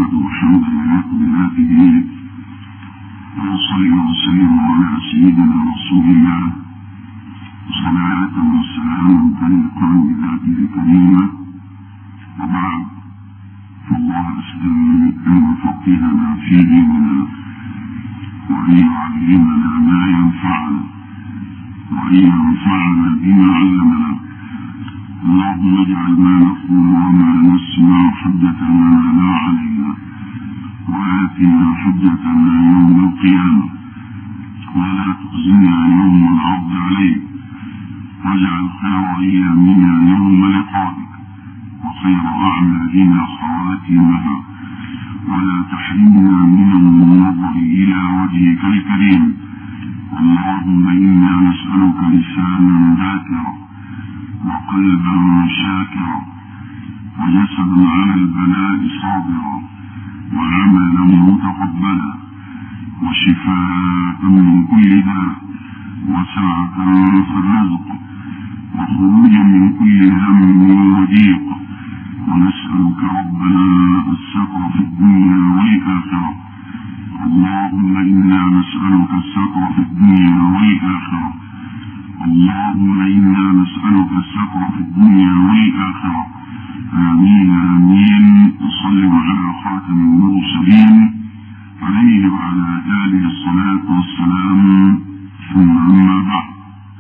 نحمده حمدا يليق بذاته ونصلي وسلم على سيدنا رسول الله صلاة وسلاما تليقان بذاته الكريمة وبعد فالله أسأل أن يفقهنا في ديننا وأن يعلمنا ما ينفعنا وأن ينفعنا بما علمنا اللهم اجعل ما نقول وما نسمع حجة لنا لا علينا وآتنا حجتنا يوم القيامة ولا تخزنا يوم العرض عليك واجعل خير أيامنا يوم لقائك وخير أعمالنا خواتمها ولا تحرمنا من النظر إلى وجهك الكريم اللهم إنا نسألك لسانا ذاكرا وقلبا شاكرا وجسدا على البلاء صابرا وعملا متقبلا وشفاء من كل داء وسعة في الرزق وخروجا من كل هم وضيق ونسألك ربنا الستر في الدنيا والآخرة اللهم إنا نسألك الستر في الدنيا والآخرة اللهم إنا نسألك الستر في الدنيا والآخرة آمين آمين وصل على خاتم المرسلين عليه وعلى آله الصلاة والسلام ثم أما بعد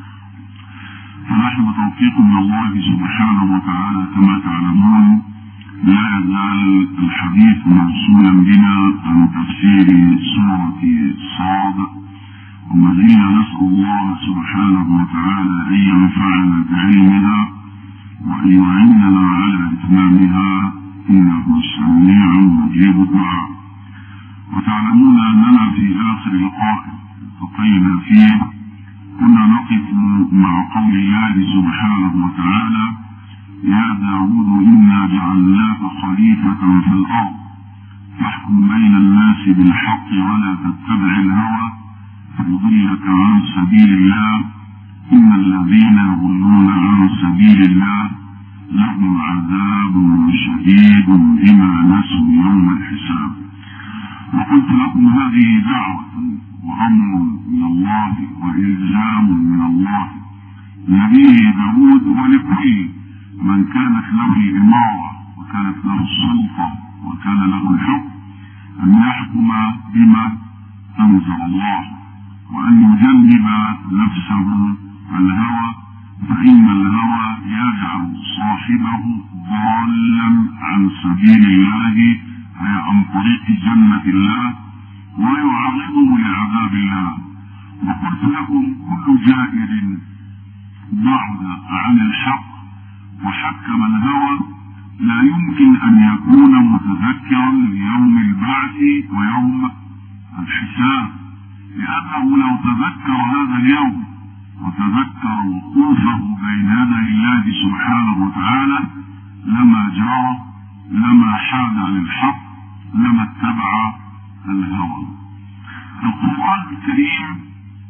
فنحن بتوفيق من الله سبحانه وتعالى كما تعلمون لا يزال الحديث موصولا بنا عن تفسير سورة صاد وما زلنا نسأل الله سبحانه وتعالى أن ينفعنا بعلمها وأن يعيننا على إتمامها إنه سميع مجيب الدعاء وتعلمون أننا في آخر لقاء التقينا فيه كنا نقف مع قول الله سبحانه وتعالى يا داود إنا جعلناك خليفة في الأرض فاحكم بين الناس بالحق ولا تتبع الهوى فيضلك عن سبيل الله إن الذين يضلون عن سبيل الله لهم عذاب شديد بما نسوا يوم الحساب وقلت لكم هذه دعوة وأمر من الله وإلزام من الله لنبيه داود ولكل من كانت له الإمارة وكانت له السلطة وكان له الحكم أن يحكم بما أنزل الله وأن يجنب نفسه الهوى فإن الهوى يجعل صاحبه ضالا عن سبيل الله أي عن طريق جنة الله ويعرضه لعذاب الله وقلت لكم كل جائر بعد عن الحق وحكم الهوى لا يمكن أن يكون متذكرا ليوم البعث ويوم الحساب لأنه لو تذكر هذا اليوم وتذكر وقوفه بين يدي الله سبحانه وتعالى لما جرى لما حاد عن الحق لما اتبع الهوى القرآن الكريم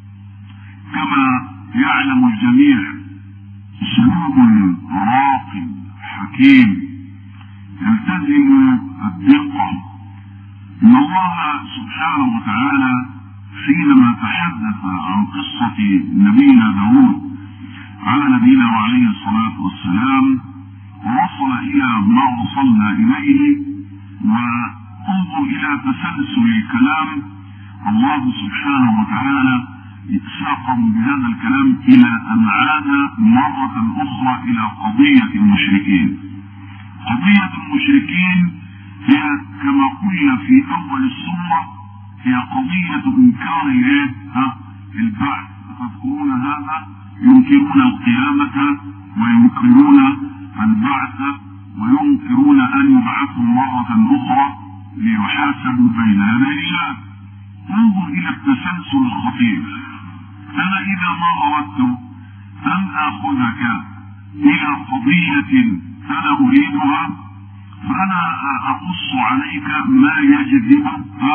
كما يعلم الجميع اسلوب راق حكيم يلتزم الدقة ان الله سبحانه وتعالى حينما تحدث عن قصة نبينا داود على نبينا وعليه الصلاة والسلام وصل إلى ما وصلنا إليه وانظر إلى تسلسل الكلام الله سبحانه وتعالى ساقهم بهذا الكلام إلى أن عاد مرة أخرى إلى قضية المشركين قضية المشركين هي كما قلنا في أول السورة هي قضية إنكار الايه؟ البعث تذكرون هذا ينكرون القيامة وينكرون البعث وينكرون أن يبعثوا مرة أخرى ليحاسبوا بين يدي الله انظر إلى التسلسل الخطير أنا إذا ما أردت أن آخذك إلى قضية أنا أريدها فأنا أقص عليك ما يجذب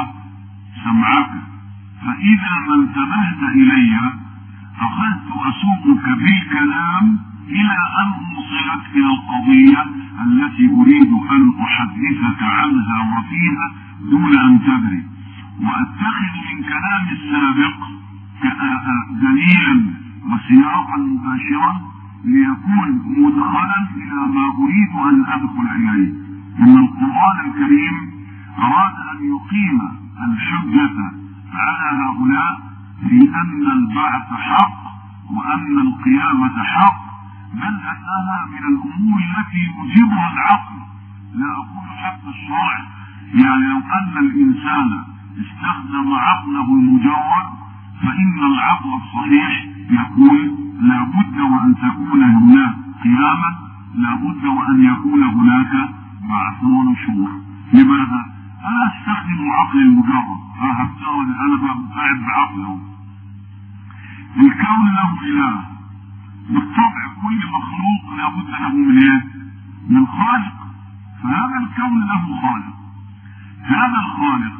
سمعك فإذا ما انتبهت إلي أخذت أسوقك بالكلام إلى أن أوصلك إلى القضية التي اريد ان احدثك عنها وفيها دون ان تدري واتخذ من كلام السابق دليلا وسياقا مباشرا ليكون مدخلا الى ما اريد ان ادخل اليه ان القران الكريم اراد ان يقيم الحجه على هؤلاء في ان البعث حق وان القيامه حق بل انها من الامور التي يوجبها العقل لا اقول حتى الشرع يعني لو ان الانسان استخدم عقله المجرد فان العقل الصحيح يقول لابد وان تكون هناك قيامه لابد وان يكون هناك بعث ونشور لماذا؟ انا استخدم عقلي المجرد ها هفترض انا قاعد بعقله الكون له اله بالطبع كل مخلوق لابد له من ايه؟ من خالق فهذا الكون له خالق هذا الخالق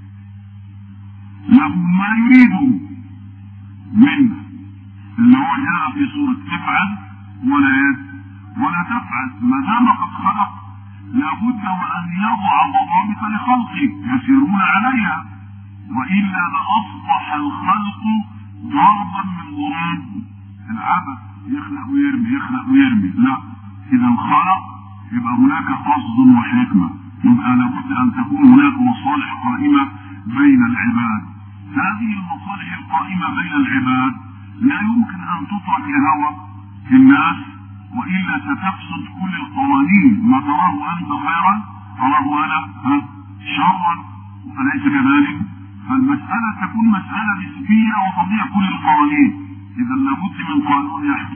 له ما يريده منه اللي هو جاء في سورة تفعل ولا ايه؟ ولا تفعل ما دام قد خلق لابد وان يضع ضوابط لخلقه يسيرون عليها والا لاصبح الخلق ضربا من ضروب العبث يخلق ويرمي يخلق ويرمي لا اذا خلق يبقى هناك قصد وحكمه يبقى لابد ان تكون هناك مصالح قائمه بين العباد هذه المصالح القائمه بين العباد لا يمكن ان تترك لهوى الناس والا ستفسد كل القوانين ما تراه انت خيرا اراه انا شرا اليس كذلك فالمساله تكون مساله نسبيه وتضيع كل القوانين اذا لابد من قانون يحكم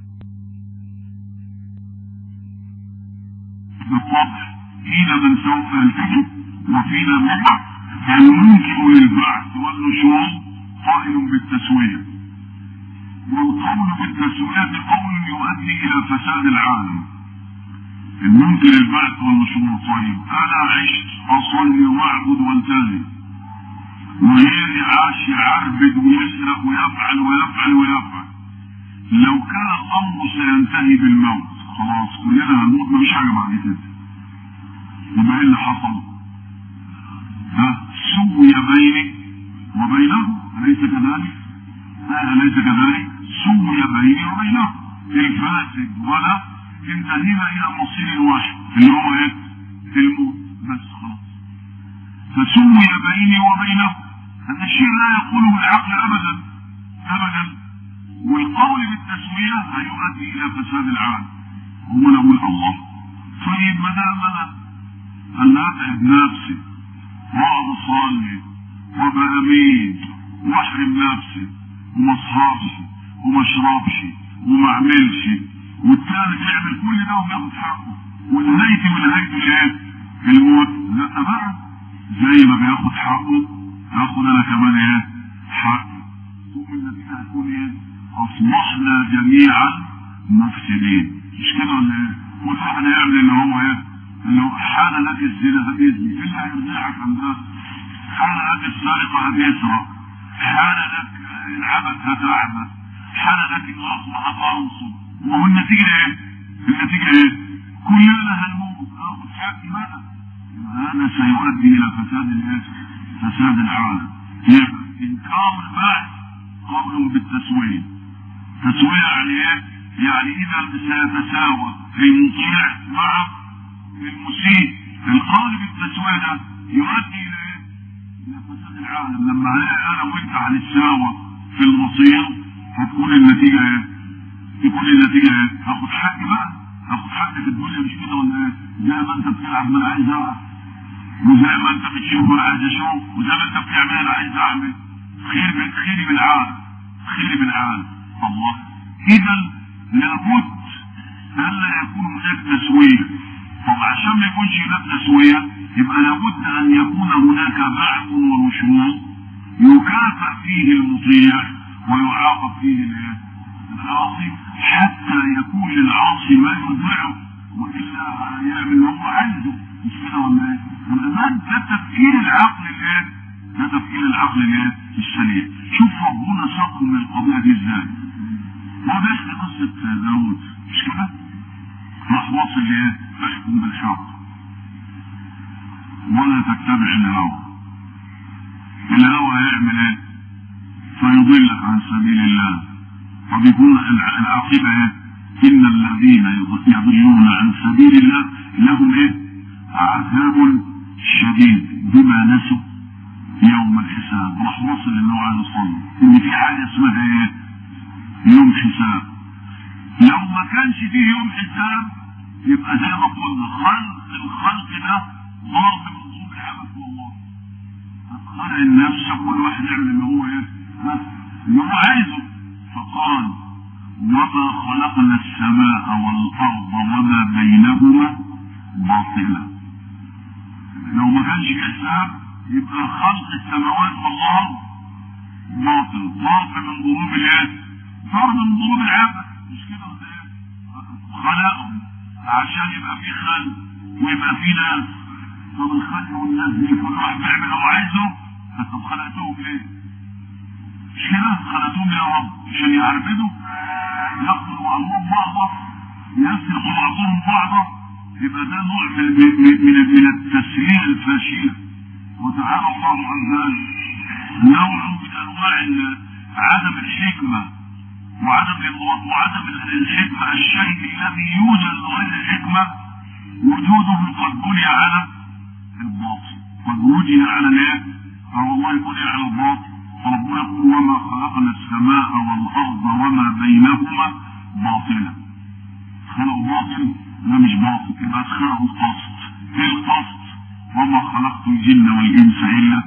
بالطبع فينا من سوف يلتزم وفينا من المنكر للبعث والنشور قائل بالتسويه والقول بالتسويه قول يؤدي الى فساد العالم المنكر البعث والنشور طيب انا عشت اصلي واعبد والتزم وغيري عاش يعبد ويسرق ويفعل ويفعل ويفعل لو كان الامر سينتهي بالموت خلاص كلنا هنموت مفيش حاجه بعد كده يبقى ايه اللي حصل؟ ها سوي بيني وبينه اليس كذلك؟ لا اليس كذلك؟ سوي بيني وبينه الفاسد ولا انتهينا الى مصير واحد اللي هو ايه؟ الموت بس خلاص فسوي بيني وبينه هذا الشيء لا يقوله العقل ابدا ابدا والقول بالتسويه هيؤدي الى فساد العالم هم نقول الله طيب ما دام انا انا اتعب نفسي واقعد اصلي وابقى امين واحرم نفسي وما اصحابش وما اشربش وما اعملش والثاني بيعمل كل ده وبياخد حقه ونهايتي ونهايته الايه؟ الموت لا بقى زي ما بياخد حقه هاخد انا كمان ايه؟ حقي ثم النتيجه هتكون ايه؟ اصبحنا جميعا مفسدين مش كده ولا ايه؟ كل واحد يعمل اللي هو ايه؟ اللي هو حان لك الزنا هتزني ايه اللي هيرجعك عن ده؟ حان لك السرقه هتسرق حان لك العبث هتعبث حان لك النصب هتنصب وهو النتيجه ايه؟ النتيجه ايه؟ كلنا هنموت ناخد حقي بقى هذا سيؤدي الى فساد الايه؟ فساد العالم يبقى انكار البعث قول بالتسويه تسويه يعني ايه؟ يعني اذا سيتساوى المطيع مع المسيء القول بالتسويه ده يؤدي الى ايه؟ الى فساد العالم لما انا وانت هنتساوى في المصير هتكون النتيجه ايه؟ تكون النتيجه ايه؟ هاخد حقي بقى هاخد حقي في الدنيا مش كده ولا ايه؟ زي ما انت بتلعب ما انا عايز العب وزي ما انت بتشوف انا عايز اشوف وزي ما انت بتعمل انا عايز اعمل خير من خيري بالعالم خيري بالعالم الله اذا لابد الا يكون هناك تسويه طب عشان ما يكونش هناك تسويه يبقى لابد ان يكون هناك بعث ونشور يكافئ فيه المطيع ويعاقب فيه العاصي حتى يكون للعاصي ما ينفعه والا يعمل اللي هو عايزه مش كده ولا ايه؟ والإيمان ده تفكير العقل الايه؟ ده تفكير العقل الايه؟ السليم. شوف ربنا ساق من القضية دي ازاي. هو بيحكي قصة داوود مش كده؟ راح واصل لايه؟ ولا تتبع الهوى الهوى هيعمل ايه فيضلك عن سبيل الله فبيكون العاقبة ايه ان الذين يضلون عن سبيل الله لهم ايه عذاب شديد بما نسوا يوم الحساب راح وصل انه عايز يصلي ان في حاجه اسمها ايه يوم حساب لو ما كانش فيه يوم حساب يبقى زي ما قلنا خلق الخلق ده ضرب من ضروب العبث والله هتخلق النفس كل واحد يعمل اللي هو ايه اللي هو عايزه فقال وما خلقنا السماء والارض وما بينهما باطلا لو ما كانش حساب يبقى خلق السماوات والارض باطل ضرب من ضروب الايه ضرب من ضروب العبث مش كده ولا ايه خلقهم عشان يبقى في خلق ويبقى في ناس طب الخلق والناس دي كل واحد بيعمل اللي هو عايزه طب خلقتهم ليه؟ مش كده خلقتهم يا رب عشان يعرفدوا يقتلوا بعضهم بعضا يسرق بعضهم بعضا يبقى ده نوع من من من, من التسليم الفاشله وتعالى الله عن ذلك نوع من انواع عدم الحكمه وعدم الانضباط وعدم الحكمه الشيء الذي يوجد لغير الحكمه وجوده قد بني على الباطل قد وجد على الايه؟ او والله بني على الباطل فربنا يقول وما خلقنا السماء والارض وما بينهما باطلا خلقوا باطل لا مش باطل يبقى خلقوا قصد ايه القصد وما خلقت الجن والانس الا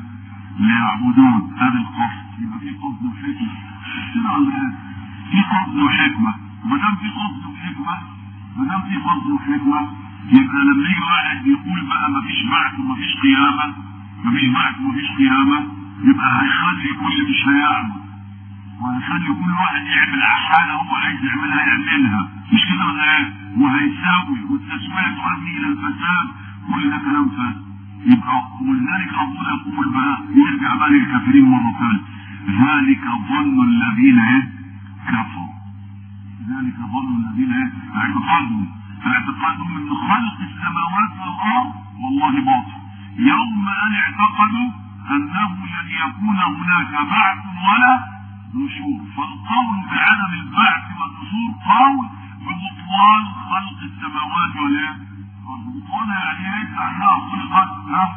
ليعبدون هذا القصد يبقى في قصد وحكمه كده ولا ايه؟ في قصد وحكمه ما دام في قصد وحكمه ما دام في قصد وحكمه يبقى لما يجي واحد يقول بقى ما فيش بعث وما فيش قيامه ما فيش بعث وما فيش قيامه يبقى هيخلي كل مش هيعمل وهيخلي كل واحد يعمل حاجه هو عايز يعملها يعملها مش كده ولا ايه؟ وهيساوي والتسويه تؤدي الى الفساد كل ده كلام فاسد يبقى ولذلك ربنا يقول بقى يرجع بقى للكافرين مره ثانيه ذلك ظن الذين ايه؟ كفروا ذلك ظن الذين ايه؟ اعتقادهم اعتقادهم ان خلق السماوات والارض والله باطل يوم ان اعتقدوا انه لن يكون هناك بعث ولا نشور فالقول بعدم البعث والنشور قول ببطلان خلق السماوات والايه؟ بطلان يعني ايه؟ انها خلقت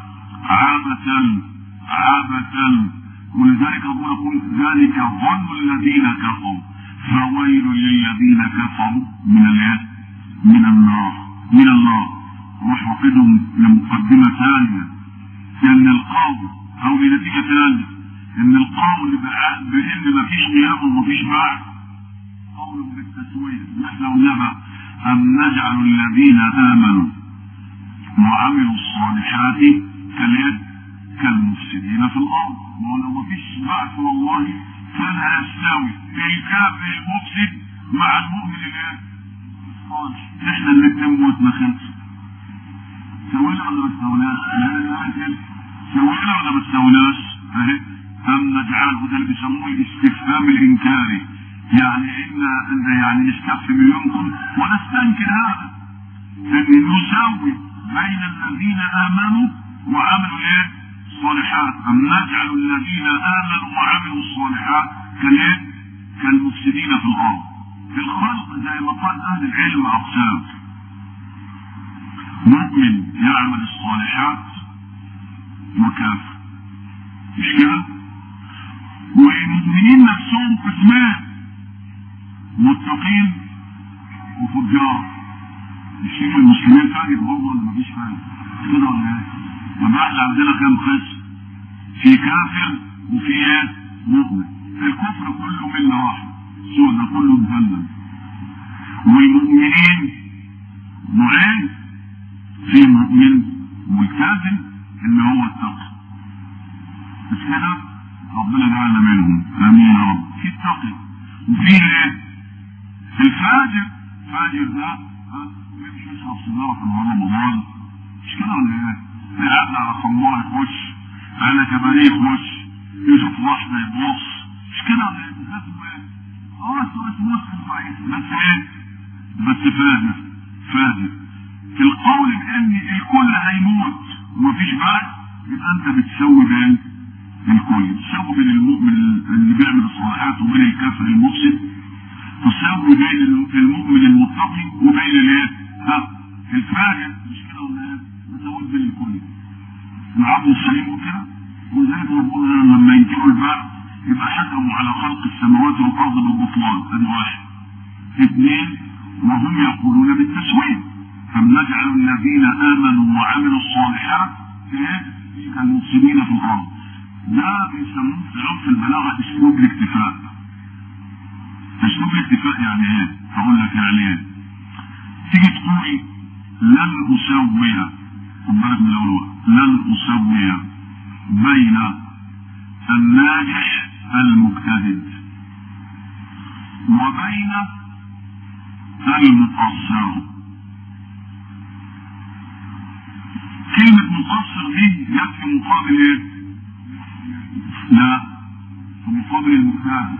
عبثا عبثا ولذلك ربنا يقول ذلك ظن الذين كفروا فويل للذين كفروا من الايه؟ من النار من النار روح واخدهم لمقدمه ثانيه لان القول او لنتيجه ثانيه ان القول بان مفيش قيام ومفيش بعث قول بالتسويه نحن قلنا ام نجعل الذين امنوا وعملوا الصالحات كاليد كالمفسدين في الارض ما هو لو مفيش بعث والله كان هيستوي الكافر المفسد مع المؤمن الايه؟ الصالح احنا اللي بنموت ما خلص سوينا ولا ما سويناش؟ سوينا ولا ما سويناش؟ اهي أم نجعله ده اللي بيسموه الاستفهام الإنكاري يعني إن يعني نستخفي منكم ونستنكر هذا أن نساوي بين الذين آمنوا وعملوا إيه؟ الصالحات أم نجعل الذين آمنوا وعملوا الصالحات كالإيه؟ كالمفسدين في الأرض في الخلق زي ما قال أهل العلم أقسام مؤمن يعمل الصالحات وكافر مش كده؟ والمؤمنين نفسهم قسمان متقين وفجار الشيء المسلمين فاجر برضه ولا مفيش فاجر كده ولا ايه؟ يبقى احنا عندنا كام قسم؟ في كافر وفي ايه؟ مؤمن الكفر كله مله واحده السوء ده كله مذنب والمؤمنين نوعين في مؤمن ملتزم اللي هو التقوى مش كده؟ ربنا جعلنا منهم امين يا رب في التقي وفي ايه الفاجر فاجر ده يمشي يشرب سيجاره في نهار رمضان مش كده ولا ايه؟ يقعد على خمار يخش على كباريه يخش يشوف واحده يبص مش كده ولا ايه؟ ده اسمه ايه؟ اه اسمه اسمه مسلم ضعيف بس ايه؟ بس فاجر فاجر القول بان الكل هيموت ومفيش بعث انت بتسوي بين الكل تسوي بين المؤمن اللي بيعمل الصالحات وبين الكافر المفسد تساوي بين المؤمن المتقي وبين الايه؟ ها الفاجر مش كده ولا ايه؟ تساوي بين الكل العبد السليم وكده ولذلك ربنا لما ينكروا البعث يبقى حكموا على خلق السماوات والارض بالبطلان ادي واحد اثنين وهم يقولون بالتسويه أم نجعل الذين آمنوا وعملوا الصالحات كالمفسدين في الأرض ده بيسموه في عرف البلاغة أسلوب الاكتفاء أسلوب الاكتفاء يعني إيه؟ هقول لك يعني إيه؟ تيجي تقولي لن أسوي خد بالك من الأول لن أسوي بين الناجح المجتهد وبين المقصر كلمة مقصر دي جت في مقابل ايه؟ لا في مقابل المجتهد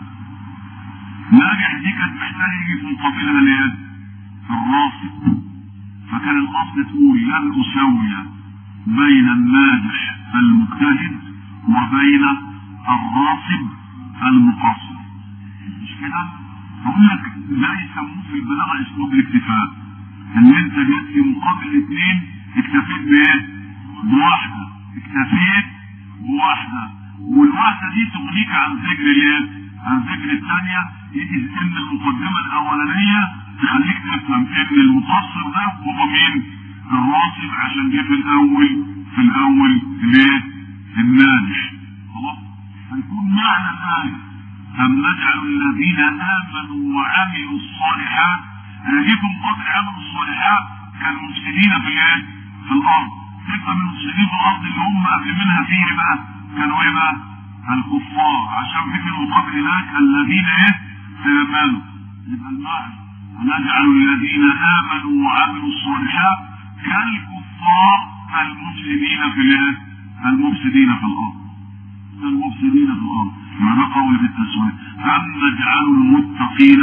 ناجح دي كانت محتاجة يجي في مقابلها الايه؟ الراسب فكان الاصل تقول لن اسوي بين الناجح المجتهد وبين الراسب المقصر مش كده؟ بقول لك ده يسموه في البلاغه اسلوب الاكتفاء ان انت جيت في مقابل الاثنين اكتفيت بايه؟ بواحده اكتفيت بواحده والواحده دي تغنيك عن ذكر الايه؟ عن ذكر الثانيه يجي ان المقدمه الاولانيه تخليك تفهم ان المقصر ده هو مين؟ الراسب عشان جه في الاول في الاول ليه؟ الناجح خلاص؟ هيكون معنى الايه أم نجعل الذين آمنوا وعملوا الصالحات أجيكم قبل عملوا الصالحات كالمفسدين في الايه؟ في الأرض تبقى من المفسدين في الأرض اللي هم قبل منها فيه بقى كانوا إيه بقى؟ الكفار عشان في المقابل هناك الذين إيه؟ آمنوا يبقى المعنى نجعل الذين آمنوا وعملوا الصالحات كالكفار المفسدين في الايه؟ المفسدين في الأرض المفسدين في الأرض ما ده قول بالتسوية أم نجعل المتقين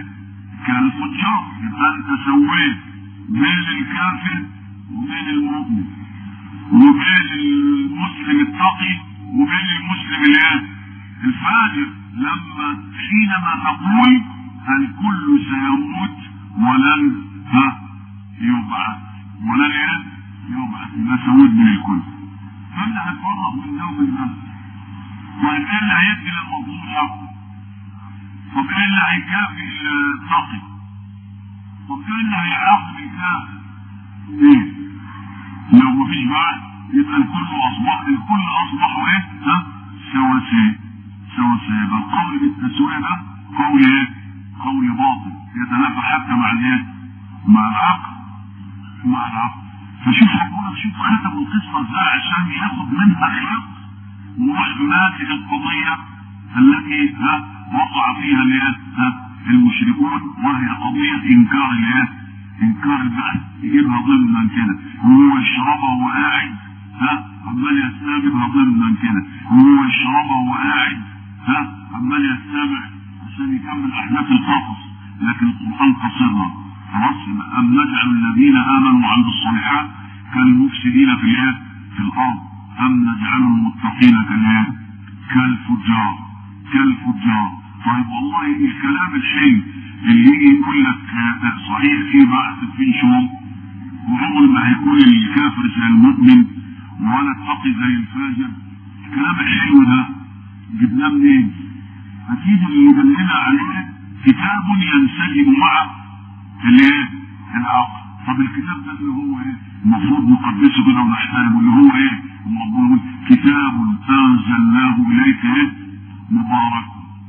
كالفجار يبقى أنت سويت بين الكافر وبين المؤمن وبين المسلم التقي وبين المسلم الايه؟ الفاجر لما حينما تقول الكل سيموت ولن ها يبعث ولن ايه؟ يبعث يبقى سويت بين الكل فانت هتفرغ من ده ومن ده طيب ايه اللي هيدي للمظلوم حقه؟ طب ايه اللي هيكافئ التقي؟ طب ايه اللي هيعاقب الكافر؟ ايه؟ لو مفيش بعد يبقى الكل اصبح الكل اصبحوا ايه؟ ها؟ سواسية سواسية يبقى القول بالتسوية ده قول ايه؟ قول باطل يتنافى حتى مع الايه؟ مع العقل مع العقل فشوف ربنا شوف ختم القصة ازاي عشان ياخد منها خير ويناتج القضية التي ها وقع فيها الايه ها المشركون وهي قضية انكار الايه انكار البعث يجيبها ضمنا كده وهو يشربها وهو قاعد ها عمال يستجيبها ضمنا كده وهو يشربها وهو قاعد ها عمال يستمع عشان يكمل احداث القصص لكن القرآن قصرها خلاص ام نجعل الذين امنوا وعملوا الصالحات كالمفسدين في الايه في الارض أم نجعل المتقين كالايه؟ كالفجار كالفجار طيب والله الكلام الحلو اللي يجي يقول لك صحيح في بعث في شوم وعمر ما هيكون الكافر زي المؤمن ولا التقي زي الفاجر الكلام الحلو ده جبناه منين؟ اكيد اللي دلنا عليه كتاب ينسجم مع الايه؟ العقل طب الكتاب ده اللي هو ايه؟ المفروض نقدسه كده ونحترمه اللي هو ايه؟ المفروض كتاب انزلناه اليك ايه؟ مبارك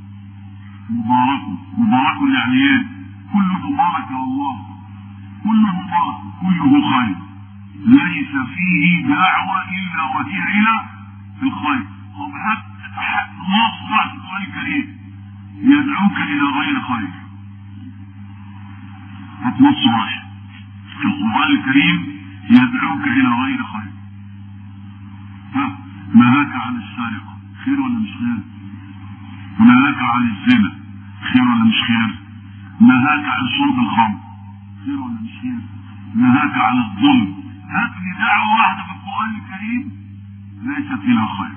مبارك مبارك يعني ايه؟ كله مبارك يا الله كله مبارك كله خير ليس فيه دعوة إلا وهي إلى الخير طب هات نص بعد القرآن الكريم يدعوك إلى غير خير هات نص واحد في القرآن الكريم يدعوك إلى غير خير ها نهاك عن السرقة خير ولا مش خير؟ نهاك عن الزنا خير ولا مش خير؟ نهاك عن شرب الخمر خير ولا مش خير؟ نهاك عن الظلم هات لي دعوة واحدة في القرآن الكريم ليست الى خير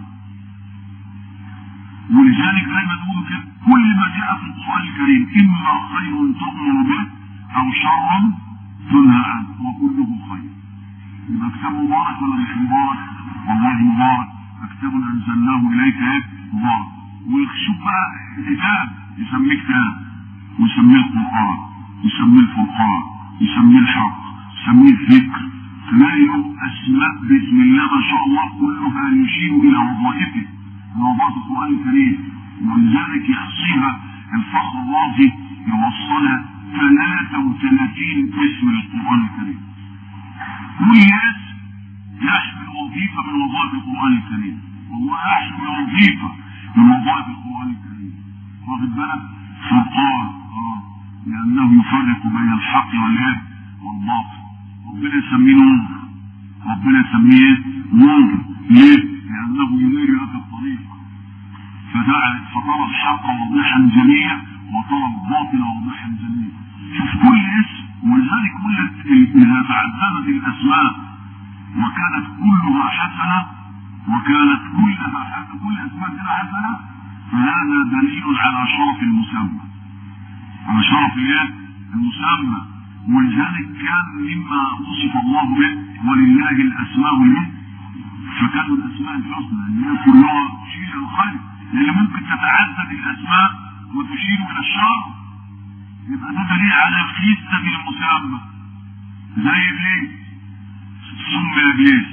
ولذلك دايما نقول كده كل ما جاء في القران الكريم اما خير تؤمر به او شر تنهى عنه وكله خير يبقى كتاب مبارك ولا مش مبارك؟ والله مبارك كتاب انزلناه اليك ايه؟ مبارك وشوف بقى كتاب يسميه كتاب ويسميه القران يسميه الفرقان يسميه الحق يسميه الذكر تلاقي له اسماء بسم الله ما شاء الله كلها يشير الى وظائفه من وظائف القران الكريم ولذلك يحصيها الفخر الرازي يوصلها 33 اسم للقران الكريم كل اسم يحمل وظيفه من وظائف القران الكريم والله يحمل وظيفه من وظائف القران الكريم واخد بالك فرقان اه لانه يفرق بين الحق والايه والباطل ربنا يسميه نور ربنا يسميه نور ليه؟ لانه ينير لك الطريق فدعا فترى الحق واضحا جليا وترى الباطل واضحا جليا شوف كل اسم ولذلك كل اذا تعددت الاسماء وكانت كلها حسنه وكانت كلها حسنه كل اسماء كده حسنه فهذا دليل على شرف المسمى على شرف ايه؟ المسمى ولذلك كان مما وصف الله به ولله الاسماء به فكانوا الاسماء الحسنى اللي هي كلها تشير الى الخير لان ممكن تتعدد الاسماء وتشير الى الشر يبقى ده دليل على خيسة المسمى زي ابليس سمي ابليس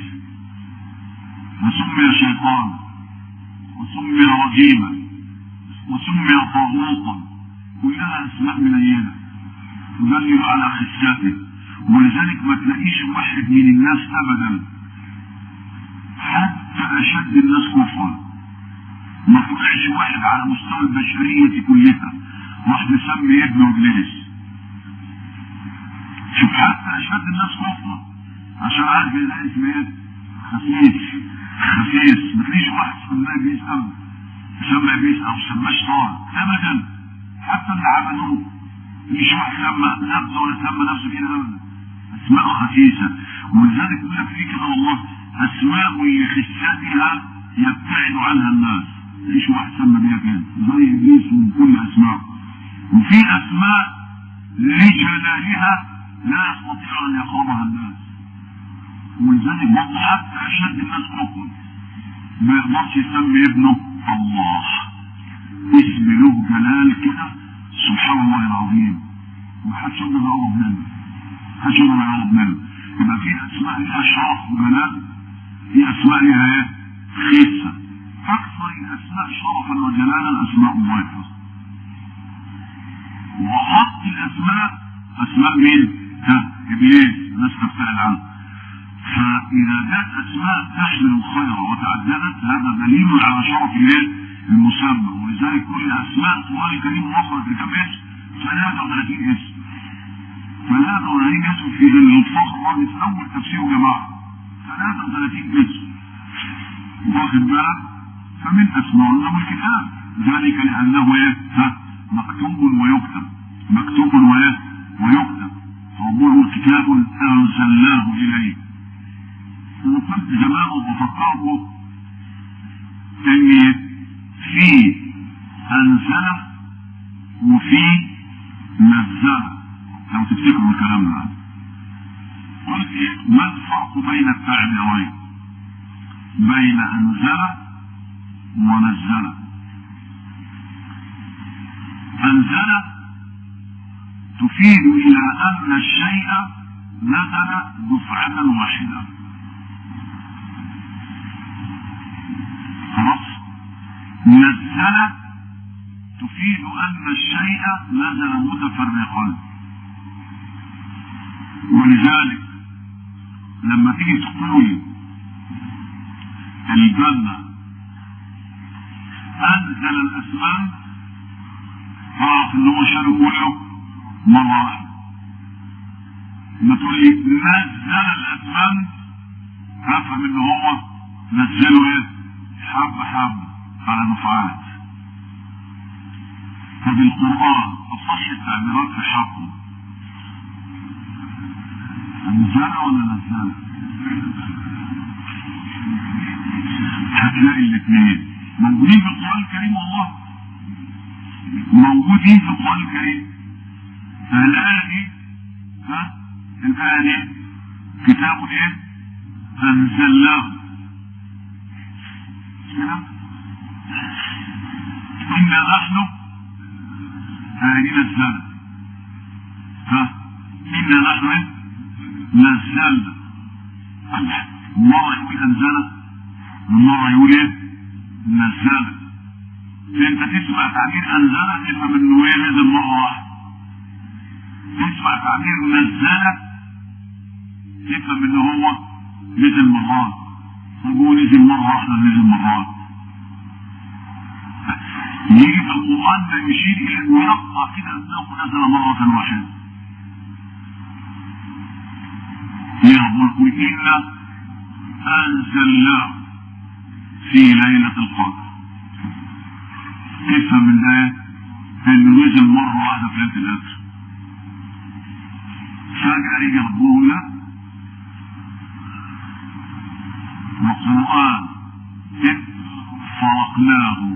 وسمي شيطان وسمي رجيما وسمي طاغوتا كلها اسماء منينه تدلل على خسيته ولذلك ما تلاقيش واحد من الناس ابدا حتى اشد الناس كفرا ما تلاقيش واحد على مستوى البشريه كلها راح مسمي ابنه ابليس شوف حتى اشد الناس كفرا عشان عارف ان ده اسم ايه؟ خسيس خسيس ما تلاقيش واحد سماه ابليس ابدا سمى ابليس او سماه شيطان ابدا حتى اللي عملوه مش واحد سمى نفسه ولا سمى نفسه كده ابدا اسماء خسيسه ولذلك يقول لك في كده والله اسماء لخساتها يبتعد عنها الناس مش واحد سمى بيها كده زي ابليس من كل اسماء وفي اسماء لجلالها لا يستطيع ان يقربها الناس ولذلك برضه حتى اشد الناس كفر ما يقدرش يسمي ابنه الله اسم له جلال كده سبحان الله العظيم محدش يقدر يقرب منه محدش يقدر يقرب منه يبقى في اسماء لها شرف وجلال في اسماء لها ايه؟ خيسه اكثر الاسماء شرفا وجلالا اسماء الله الحسنى وحط الاسماء اسماء مين؟ ها ابليس الناس تبتعد عنه فاذا جاءت اسماء تحمل الخير وتعددت هذا دليل على شرف الايه؟ المسمى ولذلك كل اسماء القران الكريم وصلت لكم اسم 33 اسم 33 اسم في الفصل الرابع في اول تفسير جماعه 33 اسم واخد بالك فمن اسماء له الكتاب ذلك لانه ايه ها مكتوب ويكتب مكتوب وايه ويكتب ربنا كتاب انزلناه اليك وكنت زمان وبفكركم ان في انزله وفي نزله لو تفتكروا الكلام ده قلت ما الفرق بين التعبيرين بين انزله ونزله انزله تفيد الى ان الشيء نزل دفعه واحده خلاص نزل تفيد ان الشيء نزل متفرقا ولذلك لما تيجي تقول الجنة انزل الاسماء اعرف ان هو شال كله مرة واحدة لما تقول لي نزل الاسماء افهم ان هو نزله ايه حبة حبة على دفعات فبالقرآن أصح التعبيرات في حقه أنزل ولا نزل؟ الاثنين موجودين في القرآن الكريم والله موجودين في القرآن الكريم فالآية دي ها الآية دي كتاب ايه أنزلناه كده إنا نحن هذه نزلنا ها إنا نحن نزلنا مرة يقول أنزلنا ومرة يقول إيه نزلنا أنت تسمع تعبير أنزلنا تفهم إنه إيه نزل مرة واحدة تسمع تعبير نزلنا تفهم إن هو نزل مرات هو نزل مرة واحدة نزل مرات يجي في القرآن ما يشير إلى أنه يقع كده أنه نزل مرة واحدة يقول إنا أنزلناه في ليلة القدر تفهم من ده انه نزل مرة واحدة في ليلة القدر فجأة يجي ربنا لا وقرآن فرقناه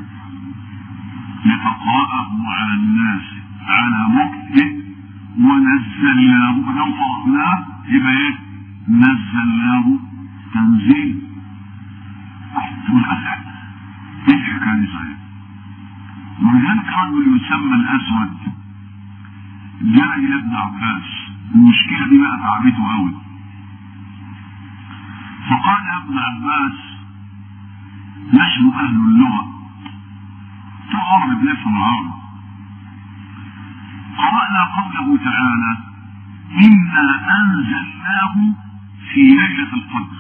لتقرأه على الناس على مكتب ونزلناه فلو فرقناه يبقى ايه نزلناه تنزيل تقول أسعد ايه الحكاية دي صحيح ولذلك رجل يسمى الأسود جاء إلى ابن عباس المشكلة دي بقى تعبته قوي فقال يا ابن عباس نحن أهل اللغة تعرف بنفهم العرب قرأنا قوله تعالى إنا أنزلناه في ليلة القدر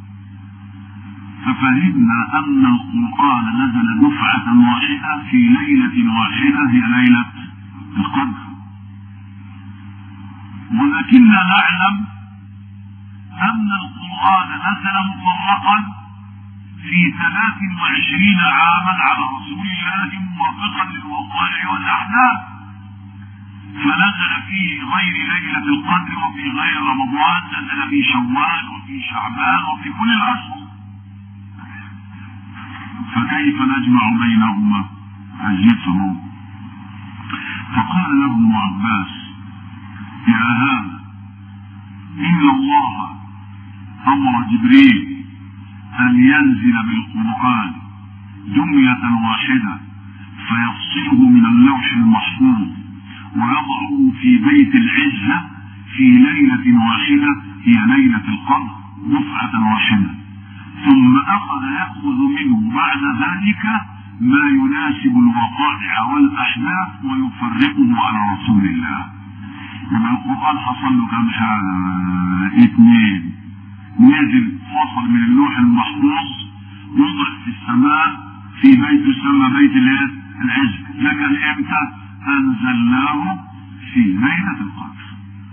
ففهمنا أن القرآن نزل دفعة واحدة في ليلة واحدة هي ليلة القدر ولكننا نعلم أن القرآن نزل مفرقا في ثلاث وعشرين عاما على رسول الله موافقا للوقائع والأحداث فنزل في غير ليلة القدر وفي غير رمضان نزل في شوال وفي شعبان وفي كل الأشهر فكيف نجمع بينهما عجبته فقال له ابن عباس يا هذا إن الله أمر جبريل أن ينزل بالقرآن جملة واحدة فيفصله من اللوح المحفوظ ويضعه في بيت العزة في ليلة واحدة هي ليلة القدر دفعة واحدة ثم أخذ يأخذ منه بعد ذلك ما يناسب الوقائع والأحداث ويفرقه على رسول الله يبقى القرآن حصل له كم حاجة اثنين نزل فصل من اللوح المحفوظ وضع في السماء في بيت يسمى بيت الايه؟ العز ده كان امتى؟ انزلناه في ليلة القدر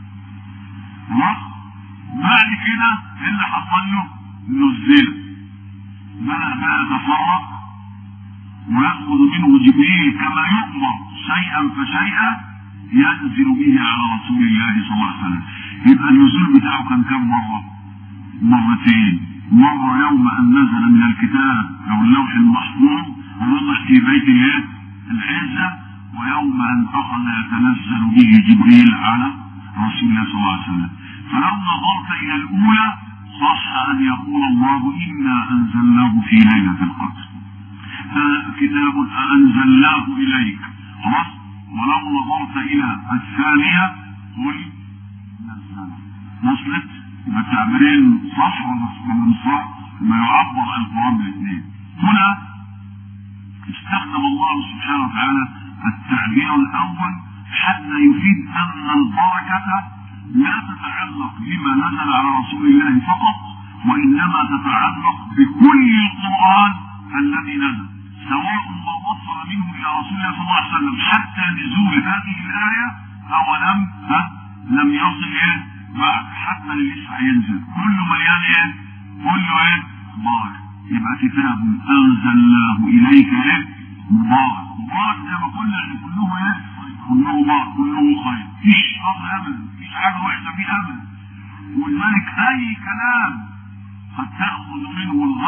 بعد كده اللي حصل له نزل بدأ بقى يتفرق ويأخذ منه جبريل كما يؤمر شيئا فشيئا ينزل به على رسول الله صلى الله عليه وسلم يبقى النزول بتاعه كان كم مرة؟ مرتين مرة يوم أن نزل من الكتاب أو اللوح المحفوظ ووضع في بيت الايه؟ العزة ويوم أن أخذ يتنزل به جبريل على رسول الله صلى الله عليه وسلم فلو نظرت إلى الأولى صح أن يقول الله إنا أنزلناه في ليلة القدر هذا كتاب أنزلناه إليك خلاص ولو نظرت إلى الثانية قل نزلنا وصلت التعبيرين صح ولا مش صح ما يعبر عن القرآن بالاثنين هنا استخدم الله سبحانه وتعالى التعبير الأول حتى يفيد أن البركة لا تتعلق بما نزل على رسول الله فقط وإنما تتعلق بكل القرآن الذي نزل سواء ما وصل منه إلى رسول الله صلى الله عليه وسلم حتى نزول هذه الآية أو لم لم يصل إيه بعد حتى اللي لسه هينزل كله مليان إيه كله إيه مبارك يبقى كتاب أنزلناه إليك إيه مبارك مبارك زي ما قلنا إن كله إيه كله مبارك كله خير مفيش شر أبدا مفيش حاجة وحشة فيه أبدا ولذلك أي كلام قد تأخذ منه الغد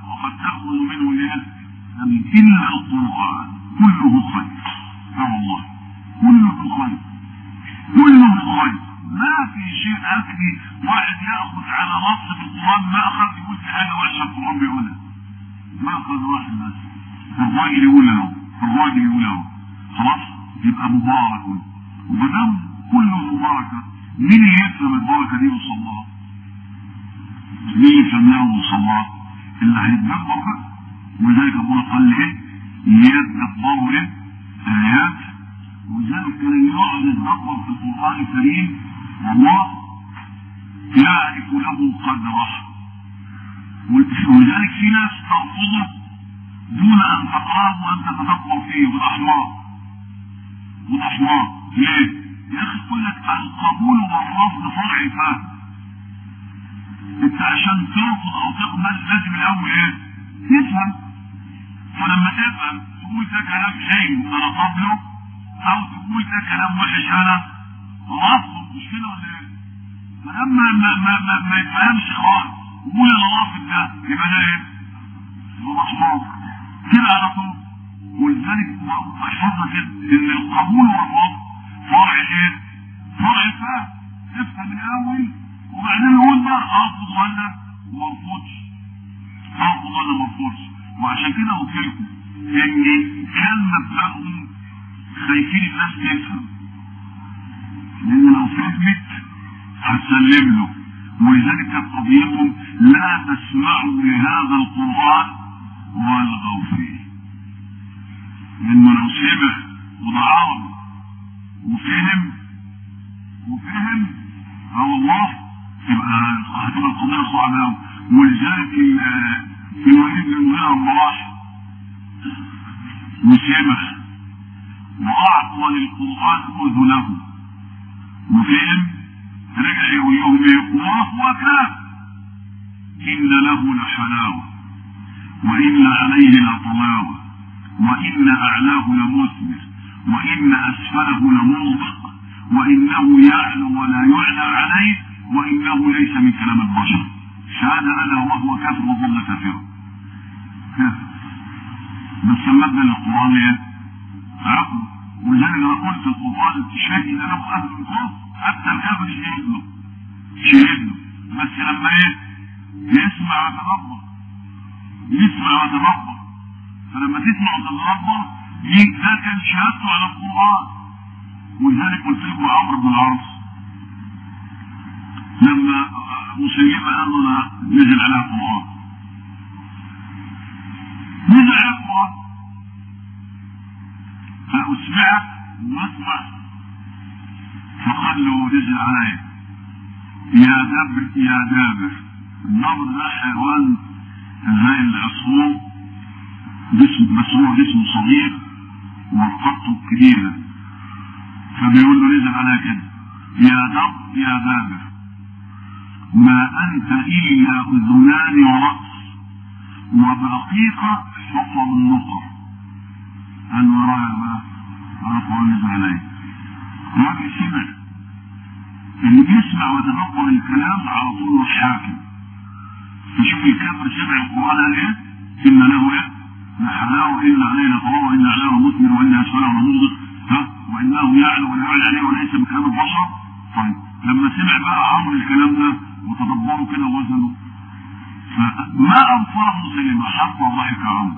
وقد تأخذ منه ايه؟ إلا القرآن كله خير اه والله كله خير كله خير ما في شيء أكلي واحد يأخذ على نص في القرآن ما أخذ يقول في حاجة وحشة القرآن بيقولها ما أخذ واحد بس الراجل يقول له الراجل يقول له خلاص يبقى مبارك ومدام كله مباركة مين اللي يفهم البركة دي وصلها؟ مين يفهمها وصلها؟ اللي هيتدبر بقى ولذلك ابونا قال لي ايه؟ يتدبروا ايه؟ آيات ولذلك كان يقعد يتدبر في القرآن الكريم والله يعرف له قدره ولذلك في ناس ترفضه دون ان تقراه وان تتدبر فيه بالاحمار بالاحمار ليه؟ يا اخي يقول لك القبول والرفض فرع الفهم انت عشان ترفض او تقبل لازم الاول ايه؟ تفهم فلما تفهم تقول ده كلام حلو انا قبله او تقول ده كلام وحش انا رفضه مش كده ولا ايه؟ فلما ما ما ما, ما يفهمش خالص يقول انا رافض ده يبقى ده ايه؟ يبقى محمار كده على طول ولذلك احفظها كده ان القبول والرفض فرع ايه؟ فرع فهم افهم الاول وبعدين نقول بقى ارفض ولا ما ارفضش ارفض ولا ما ارفضش وعشان كده قلت لكم ان كان مبدأهم خايفين الناس تفهم لان لو فهمت هتسلم له ولذلك كانت قضيتهم لا تسمعوا لهذا القرآن والغوا فيه لانه لو سمع وضعهم وفهم وفهم اه والله تبقى هتبقى القضية صعبة أوي ولذلك الوليد بن المغيرة لما راح وسمع وأعطى للقرآن أذنه وفهم رجع يقول لهم ايه وهو كان إن له لحلاوة وإن عليه لطلاوة وإن أعلاه لمثمر وإن أسفله لمنطق وإنه يعلو ولا يعلى عليه وإنه ليس من كلام البشر شهد أنا وهو كافر وظل كافرا بس المادة للقرآن ايه؟ عقل ولذلك انا قلت القرآن الشهيد ان انا اهل الكفر حتى الكافر شهيد له شهيد له بس لما ايه؟ يسمع ويتدبر يسمع ويتدبر فلما تسمع وتتدبر ده كان شهادته على القرآن ولذلك قلت لكم عمرو بن العاص لما مسيبة قال له نزل عليها القرآن نزل عليها القرآن فأسمعت واسمع فقال له نزل علي يا دابر يا دابر النمر ده حيوان زي العصفور جسم بس هو جسم صغير ورقبته كبيرة فبيقول له نزل عليها كده يا دب يا دابر ما أنت إلا أذنان ورأس وبقيك حفر النقر قال له رايح بقى عرفوا نزل عليه الراجل سمع اللي بيسمع ويتدبر الكلام على طول هو الحاكم فشوف الكافر سمع القرآن قال ايه؟ إن له ايه؟ لحلاوة إن علينا طلاوة وإن علاه مثمر وإن أسفله لمنضق ها وإنه يعلو ولا يعلى عليه وليس من كلام البشر طيب لما سمع بقى عمرو الكلام ده وتدبره كده وزنه فما أنصره مسلمة حتى ضحك عمرو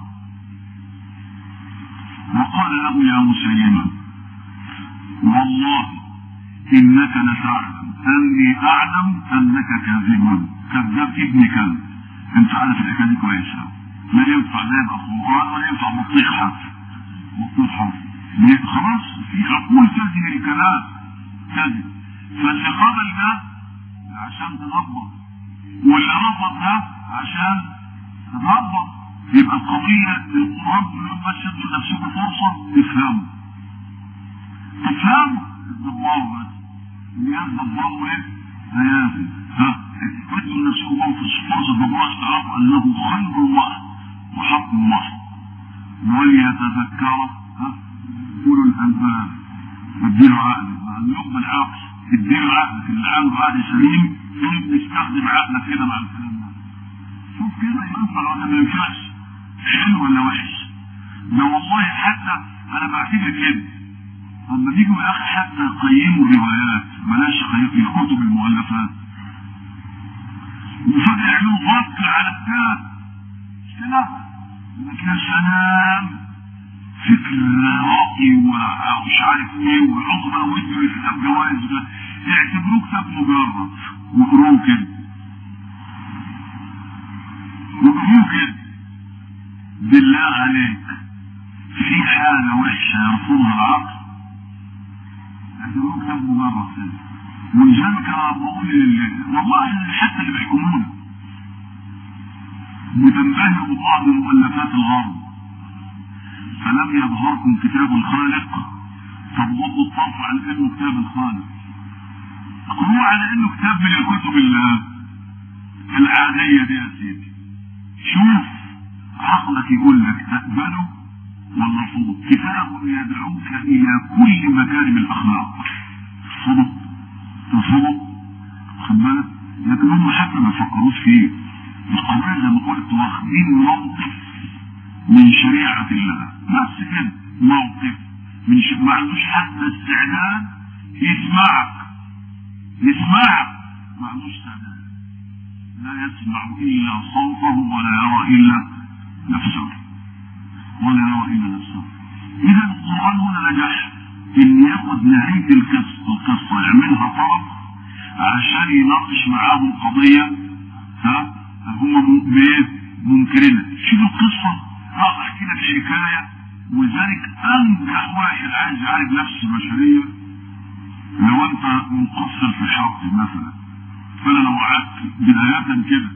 وقال له يا مسلمة والله إنك لتعلم أني أعلم أنك كاذب كذاب ابن كلب أنت عارف الحكاية دي كويسة لا ينفع لا يبقى قرآن ولا ينفع مطيق حرف مطيق حرف خلاص في عقول تهدي الكلام كذب فاللي قبل ده عشان تدبر واللي رفض ده عشان تدبر يبقى القضية القرآن كل يوم بس ادوا لنفسكم فرصة تفهموا تفهموا تدبروا بس الناس دبروا ايه؟ هيافي ها ادوا لنفسكم فرصة تدبروا عشان تعرفوا انه خير الله وحق الله وليتذكر ها اولو الالباب اديله عقل مع اللب العقل اديله عقلك اللي عنده عقل سليم انت تستخدم عقلك كده مع الكلام ده شوف كده ينفع ولا ما ينفعش حلو ولا وحش ده والله حتى انا بعتبر كده اما بيجوا يا اخي حتى يقيموا الروايات بلاش الكتب المؤلفات وفجأة يعملوا ضغط على الكتاب مش كده؟ لك يا سلام فكر راقي ومش عارف ايه ويحطوا بقى ويدوا الكتاب جوائز يعتبروه كتاب مجرد وقروه كده وقروه كده بالله عليك في حالة وحشة يرفضها العقل يعتبروه كتاب مجرد كده ولذلك انا بقول والله حتى اللي بيحكمونا متنبهر ببعض مؤلفات الغرب فلم يظهركم كتاب الخالق فبغضوا الطرف عن انه كتاب الخالق هو على انه كتاب من الكتب العادية دي يا سيدي شوف عقلك يقول لك تقبله ولا رفضه كتاب يدعوك الى كل مكارم الاخلاق صدق تصدق خد بالك لكن هم حتى ما فكروش فيه القضايا زي ما قلت واخدين موقف من شريعة الله بس كده موقف من ش... ما عندوش حتى استعداد يسمعك يسمعك ما عندوش استعداد لا يسمع الا صوته ولا يرى الا نفسه ولا يرى الا نفسه اذا القران هنا نجح ان ياخد نهايه القصه القصه يعملها طرف عشان يناقش معاهم قضيه ها هم منكرينها شوف القصه اه احكي لك حكايه ولذلك انجح واحد عايز يعالج نفس البشريه لو انت مقصر في حق مثلا فانا لو قعدت بدايه كده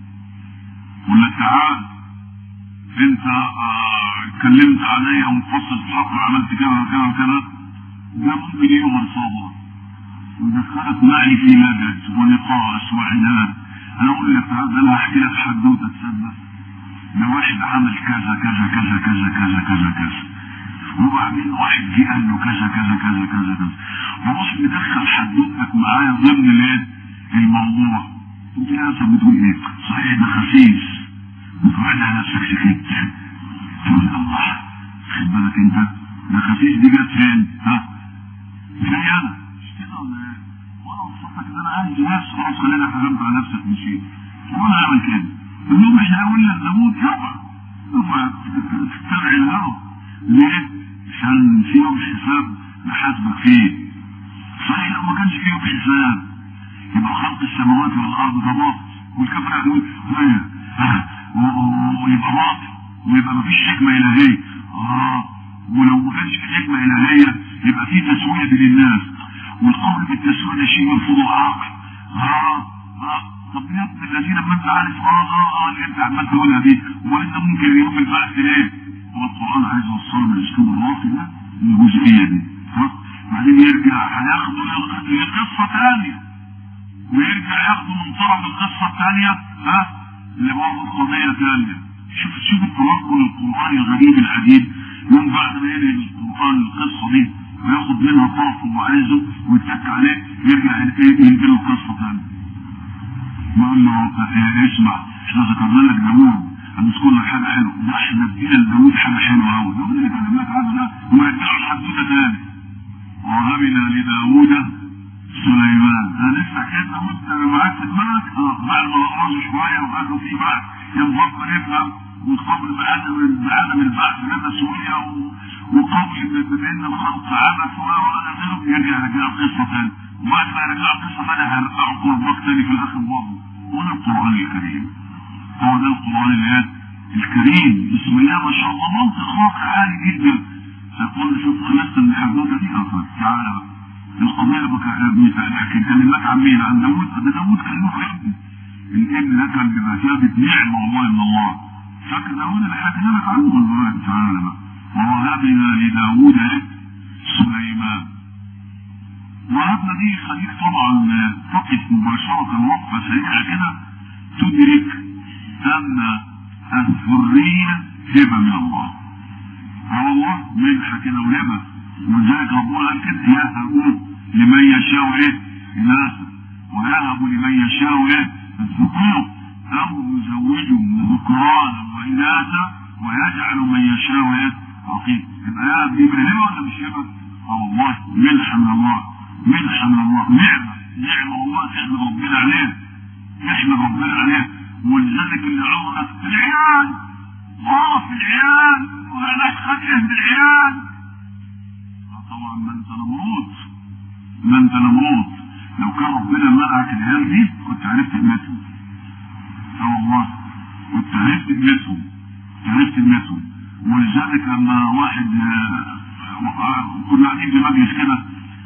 ولا تعال انت اتكلمت آه عليا ومقصر في حق وعملت كذا وكذا وكذا ده ممكن يغر صبر ودخلت معي في لجج ونقاش وعناد انا اقول لك تعال انا هحكي لك حدوته تصدق ده واحد عمل كذا كذا كذا كذا كذا كذا كذا وبعدين واحد جه قال له كذا كذا كذا كذا كذا وراح مدخل حدوتك معايا ضمن الايه؟ الموضوع انت يا اصلا بتقول ايه؟ صحيح ده خسيس وتروح لها نفسك سكت تقول الله خد بالك انت ده خسيس دي جت فين؟ ها؟ زي انا مش كده ولا ايه؟ وانا وصفتك ان انا عايز ناس خلاص خلينا حرمت على نفسك مشيت وانا اعمل كده اليوم احنا قلنا نموت يوم اوعى تتبع الهوى ليه؟ عشان في يوم حساب نحاسبك فيه صحيح لو ما كانش في يوم حساب يبقى خلق السماوات والارض ده باطل والكفر هيقول ويبقى باطل ويبقى ما فيش حكمه الهيه اه ولو ما كانش في حكمه الهيه يبقى في تسويه بين الناس والقول بالتسويه ده شيء يرفضه العقل اه اه طب يا ابن الذين ما انت عارف اه اه اه اللي انت عمال تقولها دي وانت ممكن يوم البعث ايه؟ هو القران عايز يوصله بالاسلوب الراقي ده الجزئيه دي بعدين يرجع هياخده لقصه ثانيه ويرجع ياخده من طرف القصه الثانيه ها لبرضه قضيه ثانيه شوف شوف التنقل القراني الغريب العجيب من بعد ما ينهي القران القصه دي وياخد منها طرف هو عايزه ويتك عليه يرجع ينقل القصه ثانيه يقول له اسمع احنا ذكرنا لك داوود هنذكر لك حاجه حلوه ده احنا ادينا لداوود حاجه حلوه قوي داوود اللي كلمنا لك عنه ده ورجعوا الحدوته تاني وهبنا لداوود سليمان انا لسه كده وانت معاك في دماغك بعد ما نقرصه شويه وقال له في بعد ينفضل يفهم وقبل بعدم بعدم البعث ده تسويه وقبل بان الخلق عبث ولا غيره يرجع يرجع القصه تاني وبعد ما يرجع القصه تاني هيرجعوا قربك تاني في الاخر برضه هنا القران الكريم هو ده القران اللي الكريم بسم الله ما شاء الله منطق واقع عالي جدا هتقول شوف خلصت من الحدوته دي اصلا تعالى بقى القضيه اللي كان لك عن مين عن داوود ده داوود كان له ابن الابن ده كان بمثابه نعمه والله من الله فاكر داوود اللي حكينا لك عنه دلوقتي تعالى بقى ووهبنا لداوود سليمان وهبنا دي خليك طبعا تقف مباشرة وقفة سريعة كده تدرك أن الذرية هبة من الله قال الله منحة كده وهبة ولذلك ربنا قال كده يهب لمن يشاء ايه؟ إناثا ويهب لمن يشاء ايه؟ الذكور أو يزوجهم ذكرانا وإناثا ويجعل من يشاء عقيم يبقى يا ابني يبقى هبة ولا مش هبة؟ اه والله منحة من الله منحة من الله نعمة نعمة والله احمد ربنا عليها احمد ربنا عليها ولذلك اللي عمرك العيال اه في العيال وانا خدها بالعيال طبعا ما انت نمرود ما انت نمرود لو كان ربنا منعك العيال دي كنت عرفت قيمتهم اه والله كنت عرفت قيمتهم عرفت قيمتهم ولذلك لما واحد كنا قاعدين في مجلس كده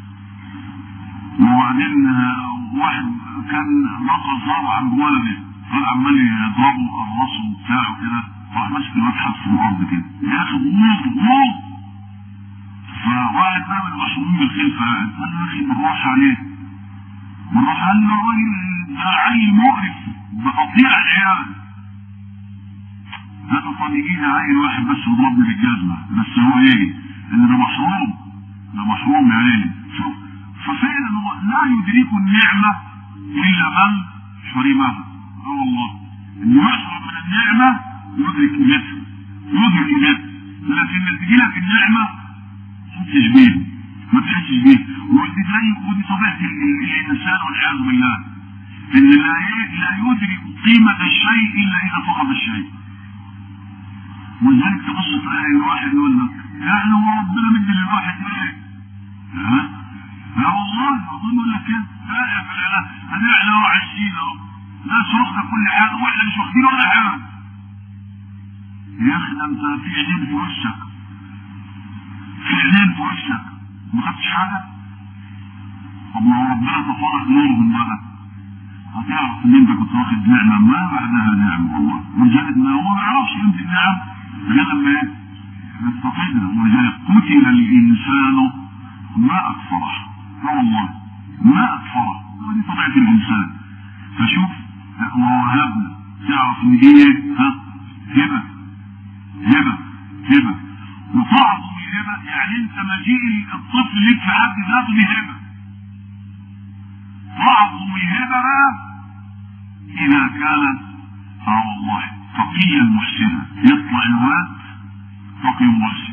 وبعدين واحد كان نقص ضرب عند ولده كان عمال يضربه ويقرصه وبتاع وكده راح ماسك الواد حاطه في الارض كده يا اخي غموض غموض فواحد بقى من المشهورين بالخلفه قال له يا اخي بالراحه عليه بالراحه قال له الراجل ده عيل مقرف بقطيع العيال قال له طب يجي لي عيل واحد بس يضربني بالجزمه بس هو ايه؟ ان ده محروم ده محروم يا عيني شوف ففعلا هو لا يدرك النعمه الا من حرمها اه والله اللي يحرم من النعمه يدرك قيمتها يدرك قيمتها لكن اللي تجي لك النعمه ما تحسش بيها ما تحسش بيها ودي زي ودي طبيعه الانسان والعياذ بالله ان لا لا يدرك قيمه الشيء الا اذا فقد الشيء ولذلك تبص تلاقي الواحد يقول لك يعني هو ربنا مدي للواحد ايه؟ ها؟ لا والله اظن يقول لك كده لا في الاله هنعلى وعايشين اهو ناس واخده كل حاجه واحنا مش واخدين ولا حاجه يا اخي ده انت في عينين في وشك في عينين في وشك ما خدتش حاجه طب ما ربنا تفرق نورهم بقى هتعرف ان انت كنت واخد نعمه ما بعدها نعمه والله ولذلك ما هو ما يعرفش قيمه النعم غير لما ايه؟ نستفيدها ولذلك قتل الانسان ما اكفره اه والله ما اكفره ودي طبيعه الانسان فشوف ووهبنا تعرف ان دي ايه؟ ها؟ هبه هبه هبه وتعظم الهبه يعني انت مجيء الطفل ليك في حد ذاته دي هبه تعظم الهبه بقى اذا كانت اه والله تقيا محسنا يطلع الواد تقي محسن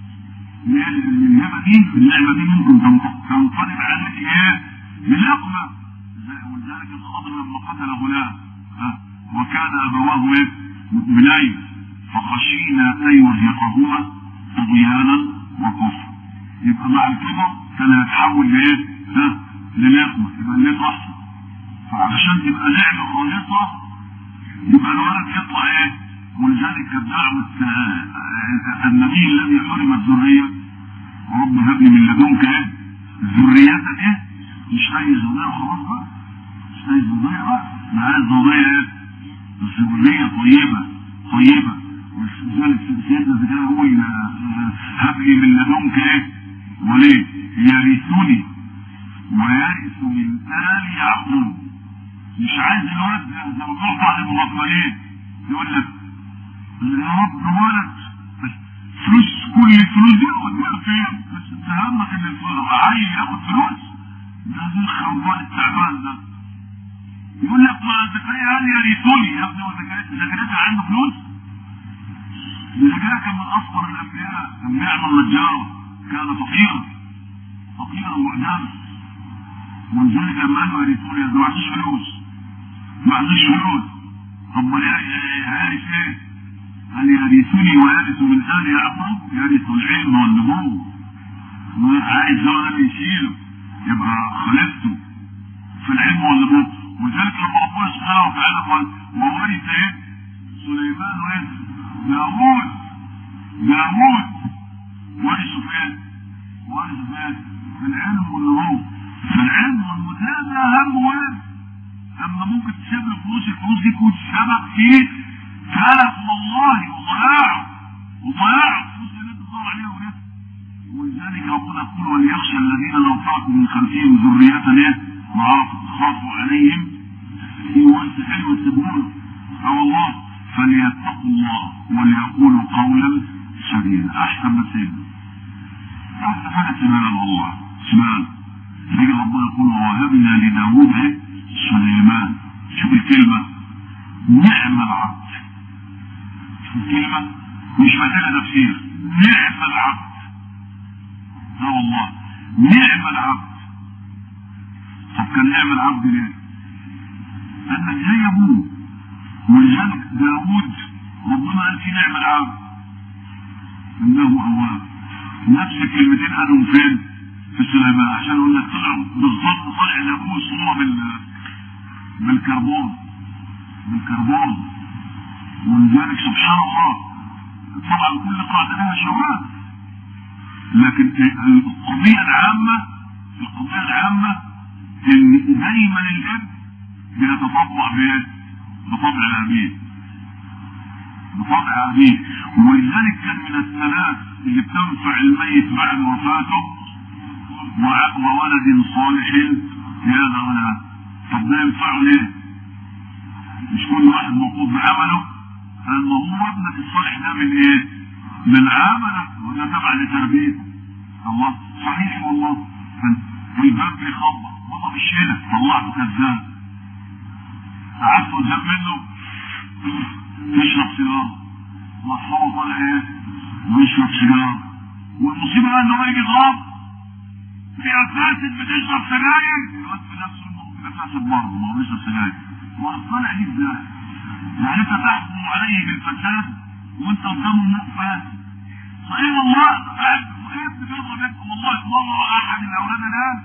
الهبه دي النعمه دي ممكن تنقلب عليك ايه؟ بلقمه ولذلك الخضر لما قتل غلام وكان ابواه ايه؟ مؤمنين فخشينا ان يرهقهما طغيانا وكفرا يبقى مع الكبر كان يتحول لايه؟ ها؟ للقمه يبقى اللقمه احسن فعشان تبقى نعمه خالصه يبقى الولد يطلع ايه؟ ولذلك كانت دعوه النبي الذي حرم الذريه رب هب لي من لدنك ايه؟ ذريتك ايه؟ مش عايز ذريه خلاص بقى مش عايز ذريه بقى انا عايز ذريه ايه؟ ذريه طيبه طيبه ولذلك سيدنا زكريا يقول هب لي من لدنك ايه؟ وليه؟ يرثني ويرث من آل يعقوب مش عايز الولد زي ما بنقطع المغفلين يقول لك يا رب ولد فلوس كل الفلوس دي وديها فين؟ بس انت همك ان الفلوس عيل ياخد فلوس ده زي الخربان التعبان ده يقول لك ما زكريا قال يرثني يا ابني وزكريا زكريا كان عنده فلوس زكريا كان من اصغر الانبياء كان بيعمل نجار كان فقيرا فقيرا معدما ولذلك لما قالوا يرثوني ما عندوش فلوس ما عندوش فلوس طب عارف ايه؟ قال يرثني ويرث من ال يعقوب يرث العلم والنبوه عايز هو اللي يشيله يبقى خلفته في العلم والنبوه ولذلك لما ربنا سبحانه وتعالى قال وورث ايه؟ سليمان وايه؟ داوود داوود ورثوا فين؟ ورثوا فين؟ في العلم والنبوه في العلم والمتابعة أهم واحد أما ممكن تسيب له فلوس الفلوس دي تكون سبب فيه تلف والله وضياعه وضياعه الفلوس اللي انت بتدور عليها ورث ولذلك ربنا يقول وليخشى الذين لو تركوا من خلفهم ذرية ايه؟ ضعاف خافوا عليهم في وقت حلو تسيبوه اه والله فليتقوا الله وليقولوا قولا سديدا احسن ما تسيبه احسن حاجه سبحان الله سبحان يجي ربنا يقول ووهبنا لداوود ايه؟ سليمان شوف الكلمة نعم العبد الكلمة مش محتاجة تفسير نعم العبد لا والله نعم العبد طب كان نعم العبد ليه؟ لأن زي أبوه ولذلك داوود ربنا قال في نعم العبد إنه أواب نفس الكلمتين قالوا فين؟ في سليمان عشان يقول لك طلعوا بالظبط طلع لأبوه صورة بال بالكربون بالكربون ولذلك سبحان الله طبعا كل قاعدة لها شواذ لكن القضية العامة القضية العامة ان دايما الاب بيتطبع بايه؟ بطبع ابيه بطبع ابيه ولذلك كان من الثلاث اللي بتنفع الميت بعد وفاته وولد صالح يا ولا طب ده ينفعه ليه؟ مش كل واحد مطلوب بعمله ان هو ابنك الصالح ده من ايه؟ من عملك وده تبع لتربيته الله صحيح والله الباب بيخبط بابا مش هنا طلعته كذاب قعدت قدام منه تشرب سيجاره مرحبا طالع ايه؟ بيشرب سيجاره والمصيبه بقى ان هو يجي غلط في اساسا بتشرب سجاير يقعد في نفسه انه اساسا برضه ما هو بيشرب سجاير وطالع دي ازاي؟ يعني انت تحكم عليه بالفساد وانت قدامه مؤفى صحيح والله وقف بيضرب ابنه والله مره احد الاولاد ده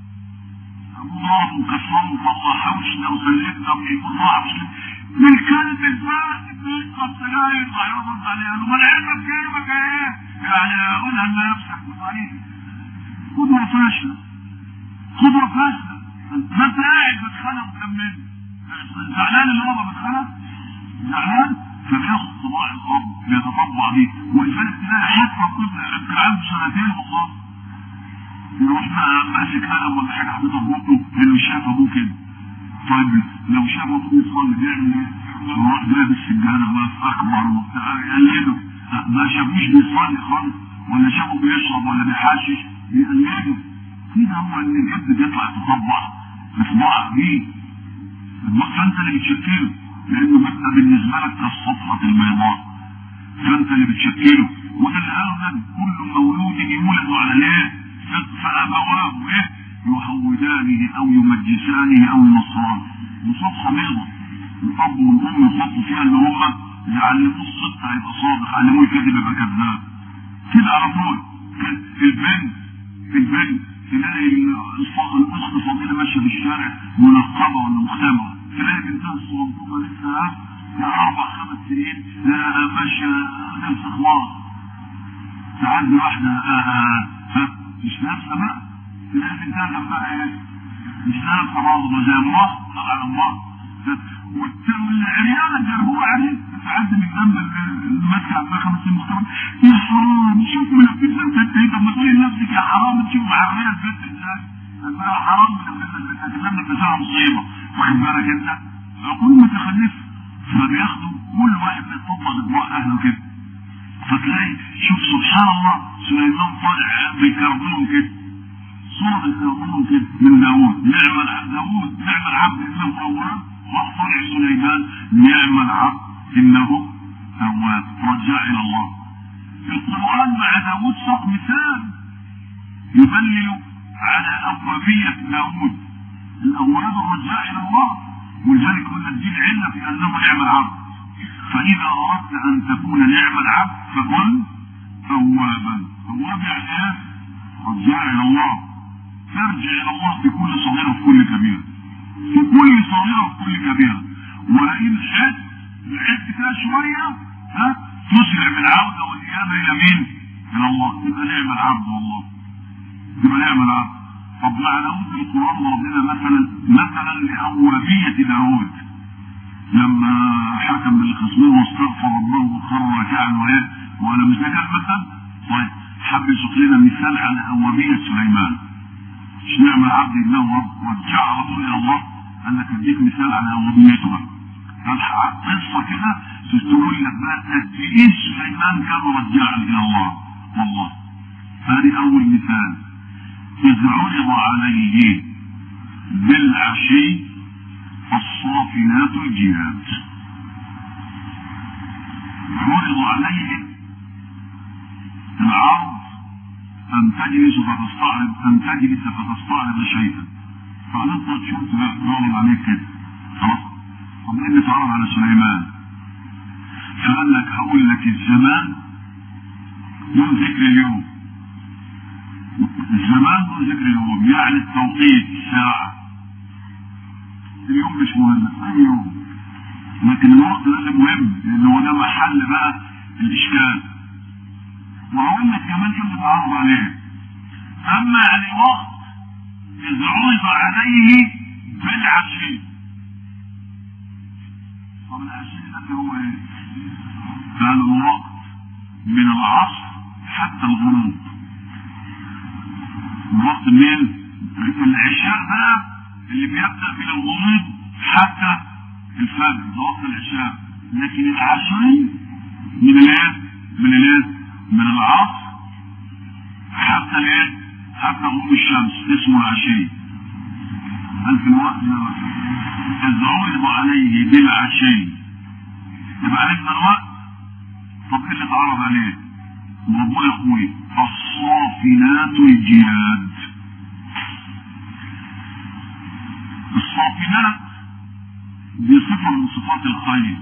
الله وكسره وطلع حوش لو سلمنا ويقول الله مش من كلب الفاسد بيشرب سجاير هيرد عليها له ما العلم بكلمك ايه؟ يعني قولها لنفسك صحيح خدوه فاشله خدوه فاشله ما انت قاعد بتخانق وكمل زعلان اللي هو بتخانق زعلان فبياخد طباع الاب بيتطبع بيه ولذلك تلاقي حتى الطفل كان عنده سنتين وخلاص يروح بقى ماسك قلم ولا حاجه حاططها في بقه لانه شاف ابوه كده طيب لو شاف ابوه يصلي بيعمل ايه؟ يروح لابس سجاده بقى اكبر وبتاع يقلده ما شافوش بيصلي خالص ولا شافه بيشرب ولا بيحشش يقلده كده هو ان الجد بيطلع تطبع بصباع بيه فانت اللي بتشكله لانه بيبقى بالنسبه لك كالصفحه البيضاء فانت اللي بتشكله وده اللي قاله ده كل مولود يولد على ايه؟ فابواه ايه؟ يهودانه او يمجسانه او ينصرانه بصفحه بيضاء الاب والام يحطوا فيها اللي هم يعلموه الصدق هيبقى صادق علموه الكذب يبقى كذاب كده على طول البنت البنت تلاقي الاخت فاضله ماشيه في الشارع منقبه ولا مختمره تلاقي بنتها الصغنطوطه لسه اربع خمس سنين ماشيه لابسه خلاص ساعات واحده مش لابسه بقى تلاقي بنتها جنبها ايه؟ مش لابسه برضه زي امها طبعا امها والعيال الجربوع عليه تعدي من جنب المسكه عندها خمس سنين مختلف يا حرام شوف من البيت انت ايه طب ما تقولي لنفسك يا حرام تشوف معريه البيت ازاي انها حرام هتكلم البتاع مصيبه واخد بالك انت عقول متخلفه فبياخدوا كل واحد بيطبق اطباق اهله كده فتلاقي شوف سبحان الله سليمان طالع بيكرمون كده صورة بيكرمون كده من داوود نعم العبد داوود نعم العبد انه اواب واطلع سليمان نعم العبد انه اواب رجع الى الله القرآن مع داوود صار مثال يدلل على أوابية داوود الأواب الرجاء إلى الله ولذلك قلنا الدين علة في أنه نعم العبد فإذا أردت أن تكون نعم العبد فكن أوابا أواب يعني إيه؟ رجاء إلى الله ترجع إلى الله في كل صغيرة وفي كل كبيرة في كل صغيرة وفي كل كبيرة ولئن حد بعدت كده شوية ها تسرع بالعودة والإيابة إلى مين؟ إلى الله يبقى نعم العبد والله يبقى نعم العبد طب مع داود في القرآن ربنا مثلا مثلا لأوابية داود لما حكم بالخصمين واستغفر ربه وخر ركعا وايه وانا مش كان مثلا طيب حب يسوق لنا مثال على أوابية سليمان مش نعم العبد انه رجع على طول الى الله قال لك اديك مثال على أوابيته قصة كده تقول لك بقى قد ايه سليمان كان رجاعا الى الله والله هذه اول مثال اذ عرض عليه بالعشي الصافنات الجهاد يعرض عليه العرض أن تجلس فتستعرض أن تجلس فتستعرض شيئا فأنت تشوف يعرض عليك كده خلاص طب إيه اللي اتعرض على سليمان فقال لك هقول لك الزمان دون ذكر اليوم الزمان دون ذكر اليوم يعني التوقيت الساعة اليوم مش مهم أي يوم لكن الوقت ده اللي مهم لأن هو ده محل بقى الإشكال وأقول لك كمان كم تتعرض عليه أما يعني وقت إذا عرض عليه بالعشي طب العشي ده هو إيه؟ قال الوقت من العصر حتى الغروب الوقت من العشاء بقى اللي بيبدأ من الغروب حتى الفجر ده وقت العشاء لكن العشي من الايه؟ من الايه؟ من العصر حتى الايه؟ حتى غروب الشمس اسمه العشي هل في الوقت ده إذ عرض عليه بالعشي يبقى عرفنا الوقت طب ايه اللي اتعرض عليه؟ ربنا يقول الصافنات الجياد الصافنات دي صفة من صفات الخير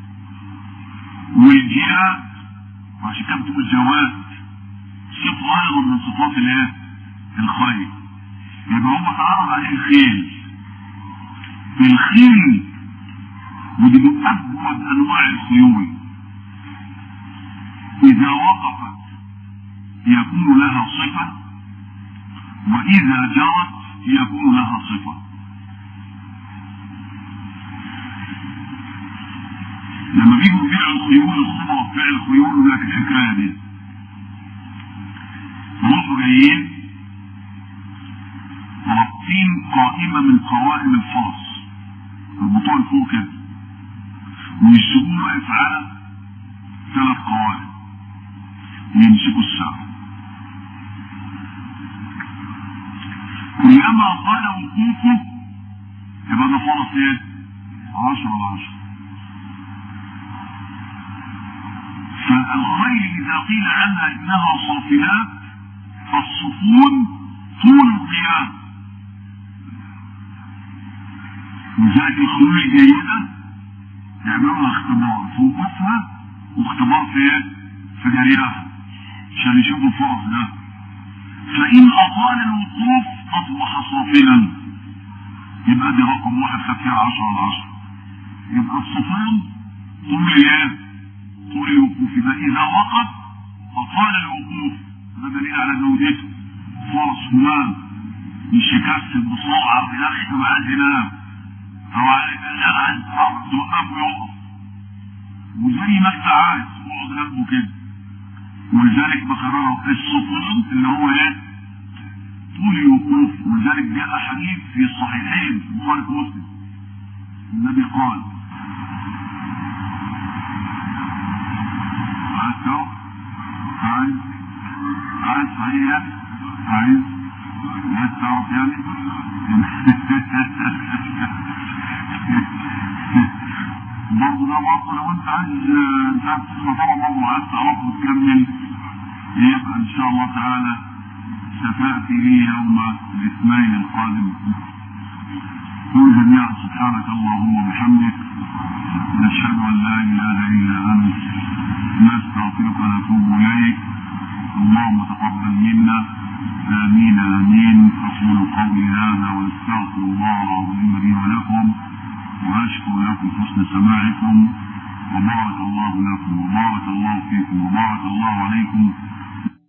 والجياد وعشان كده بتقول جواد صفة أيضا من صفات الايه؟ الخير يبقى هو اتعرض عليه الخيل الخيل ودي من أجود أنواع الخيول إذا وقفت يكون لها صفة وإذا جرت يكون لها صفة لما بيجوا يبيعوا الخيول الخضرة بتاع الخيول يقول لك الحكاية دي روحوا جايين رابطين قائمة من قوائم الفرس البطوع فوق كده والسجون واقف على ثلاث قوائم يمسكوا الساعة كلما قال وقوفه يبقى ده فرص ايه؟ عشرة على عشرة فالخيل إذا قيل عنها إنها صافنات فالصفون طول القيام لذلك الخيول الجيدة يعملوا اختبار في وقوفها واختبار في ايه؟ في جريها عشان يشوفوا الفرص ده فإن أطال الوقوف أصبح صافنا يبقى دي رقم واحد خد فيها 10 على 10 يبقى الصفون طول ايه؟ طول الوقوف يبقى إذا وقف أطال الوقوف ده دليل على جودته فرص مال مش يكسل بسرعة يا أخي تبقى عايز ينام أو عايز توقفه يقف وزي ما أنت عايز اقعد جنبه كده ولذلك بكرره السطون اللي هو ايه طول الوقوف ولذلك جاء حديث في الصحيحين في البخاري ومسلم النبي قال عايز تعرف عايز عايز صحيح يعني عايز عايز تعرف يعني برضه ده برضه لو انت عايز انت عايز تسمع طبعا برضه عايز تعرف وتكمل يبقى ان شاء الله تعالى ستاتي لي يوم الاثنين القادم قل جميعا سبحانك اللهم وبحمدك نشهد ان لا اله الا انت نستغفرك ونتوب اليك اللهم تقبل منا امين امين اقول قولي هذا واستغفر الله العظيم لي ولكم واشكر لكم حسن سماعكم وبارك الله لكم وبارك الله فيكم وبارك الله عليكم